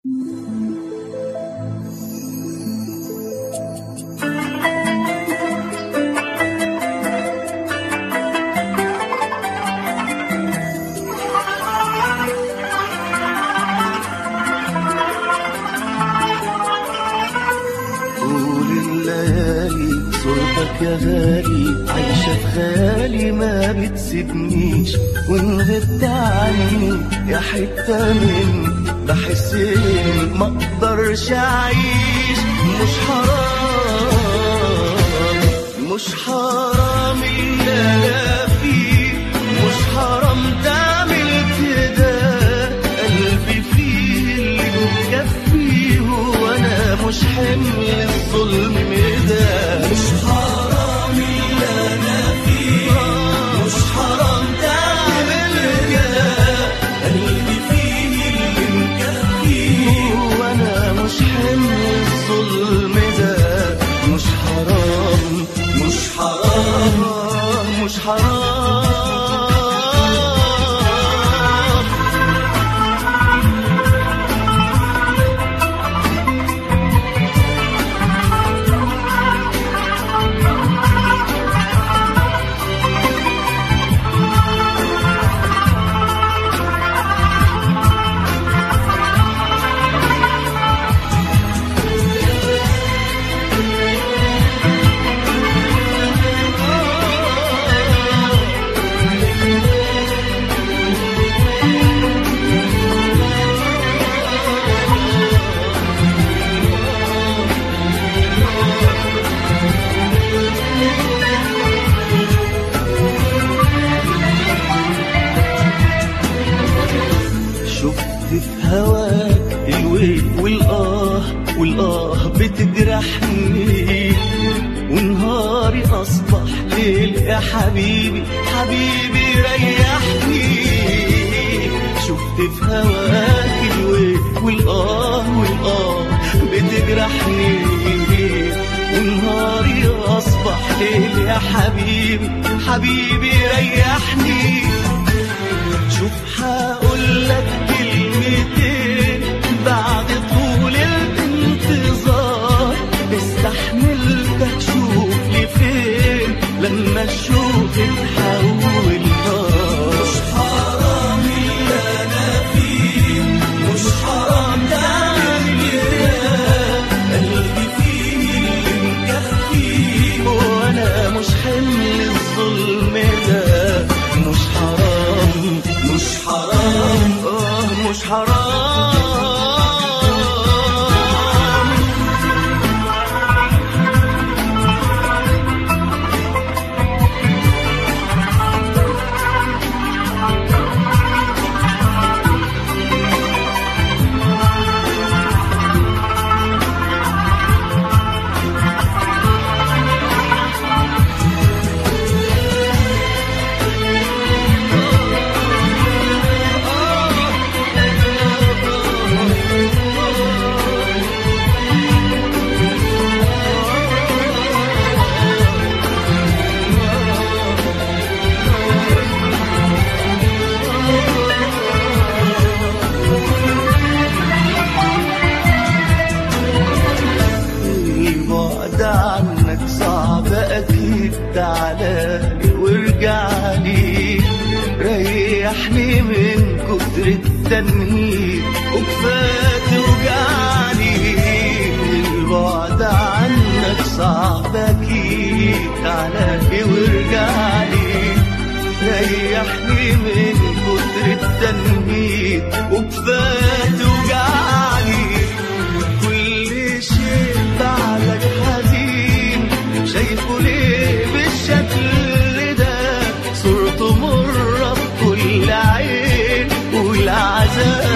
طول الليالي صورتك يا غالي عايشة في خيالي ما بتسيبنيش وان غبت عني يا حتة مني بحس اني ما اقدرش اعيش مش حرام مش حرام اللي انا فيه مش حرام تعمل كده قلبي فيه اللي مكفيه وانا مش حمل الظلم ده مش حرام اللي انا فيه مش حرام تعمل كده قلبي فيه اللي مكفيه وانا مش حمل الظلم ده مش حرام مش حرام مش حرام شفت في هواك الويل والآه والآه بتجرحني ونهاري أصبح ليل يا حبيبي حبيبي ريحني شفت في هواك الويل والآه والآه بتجرحني ونهاري أصبح ليل يا حبيبي حبيبي ريحني شوف هقول لك كلمتين بعد طول الانتظار استحملتك شوف لي فين لما الشوق اتحول نار مش حرام اللي انا فيه مش حرام تعمل كده قلبي فيه اللي مكفيه وانا مش حمل الظلم ده مش حرام مش حرام اه مش حرام البعد عنك صعب اكيد تعالى وارجع لي ريحني من كتر التنهيد وكفايه توجعني البعد عنك صعب اكيد تعالى وارجع لي ريحني من كتر التنهيد وكفايه توجعني كل شيء بعدك حزين شايفه ليه بالشكل ده صورته مرة في كل عين والعذاب